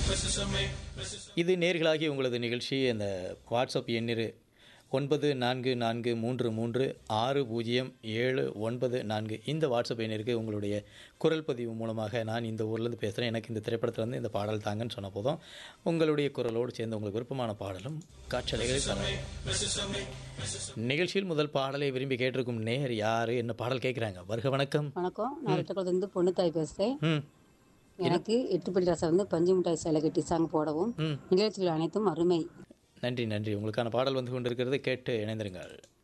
இது நேர்களாகி உங்களது நிகழ்ச்சி அந்த வாட்ஸ்அப் எண்ணிரு ஒன்பது நான்கு நான்கு மூன்று மூன்று ஆறு பூஜ்ஜியம் ஏழு ஒன்பது நான்கு இந்த வாட்ஸ்அப் எண்ணிற்கு உங்களுடைய குரல் பதிவு மூலமாக நான் இந்த ஊர்லேருந்து பேசுகிறேன் எனக்கு இந்த திரைப்படத்தில் வந்து இந்த பாடல் தாங்கன்னு சொன்ன போதும் உங்களுடைய குரலோடு சேர்ந்து உங்களுக்கு விருப்பமான பாடலும் காற்றலைகளை தரேன் நிகழ்ச்சியில் முதல் பாடலை விரும்பி கேட்டிருக்கும் நேர் யார் என்ன பாடல் கேட்குறாங்க வருக வணக்கம் வணக்கம் நான் ரெட்டக்குளத்துலேருந்து பொண்ணுத்தாய் பேசுகிறேன் ம் எனக்கு எட்டுப்பள்ளி ரசம் வந்து பஞ்சு மிட்டாய் சேலை கட்டி சாங் போடவும் ம் நிகழ்ச்சிகள் அனைத்தும் அருமை நன்றி நன்றி உங்களுக்கான பாடல் வந்து கொண்டிருக்கிறது கேட்டு இணைந்திருங்கள்